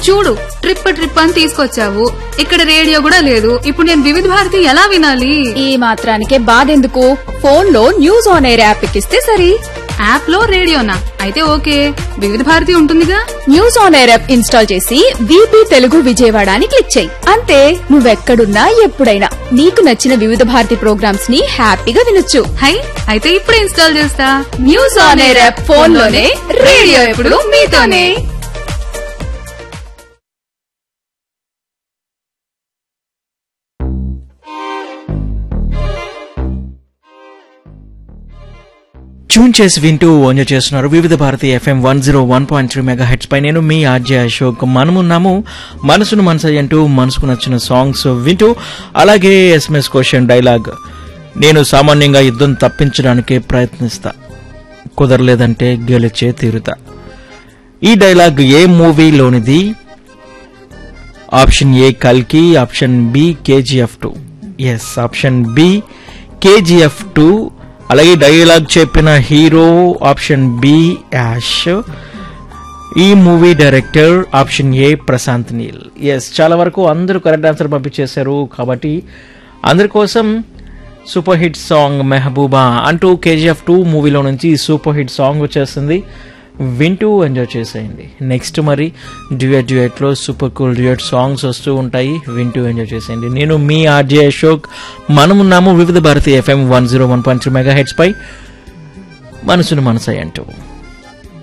చూడు trip trip అని తీసుకొచ్చావు ఇక్కడ రేడియో కూడా లేదు ఇప్పుడు నేను వివిధ భారతి ఎలా వినాలి ఈ మాత్రానికే బాధెందుకు ఫోన్ లో న్యూస్ ఆన్ ఎయిర్ యాప్ ఎక్కిస్తే సరి యాప్ లో రేడియోనా అయితే ఓకే వివిధ భారతి ఉంటుందిగా news on air app install చేసి వీపీ తెలుగు విజయవాడ అని క్లిక్ చేయి అంతే నువ్వెక్కడున్నా ఎప్పుడైనా నీకు నచ్చిన వివిధ భారతి ప్రోగ్రామ్స్ ని హ్యాపీగా వినొచ్చు హై అయితే ఇప్పుడే ఇన్స్టాల్ చేస్తా news on air app phone లోనే రేడియో ఎప్పుడు మీతోనే ట్యూన్ చేసి వింటూ ఎంజాయ్ చేస్తున్నారు Vividh Bharati FM one zero one point three megahertz పై నేను మీ ఆర్జే అశోక్ మనమున్నాము మనసును మనసు అంటూ మనసుకు నచ్చిన సాంగ్స్ వింటూ అలాగే ఎస్ఎంఎస్ క్వశ్చన్ డైలాగ్ నేను సామాన్యంగా యుద్ధం తప్పించడానికే ప్రయత్నిస్తా కుదరలేదంటే గెలిచే తీరుతా ఈ డైలాగ్ ఏ మూవీలోనిది ఆప్షన్ ఏ కల్కి option B KGF two yes option B KGF two అలాగే డైలాగ్ చెప్పిన హీరో ఆప్షన్ బి యాష్ ఈ movie director option A Prashanth Neel yes చాలా వరకు అందరూ కరెక్ట్ ఆన్సర్ పంపించేశారు కాబట్టి అందరి కోసం సూపర్ హిట్ సాంగ్ మెహబూబా అంటూ కేజీఎఫ్ టూ మూవీలో నుంచి సూపర్ హిట్ సాంగ్ వచ్చేస్తుంది వింటూ ఎంజాయ్ చేసేయండి నెక్స్ట్ మరి డ్యూయట్ డ్యూయట్లో సూపర్ కూల్ డ్యూయట్ సాంగ్స్ వస్తూ ఉంటాయి వింటూ ఎంజాయ్ చేసేయండి నేను మీ ఆర్జే అశోక్ మనమున్నాము Vividh Bharati FM one zero one point three megahertz పై మనసును మనసై అంటూ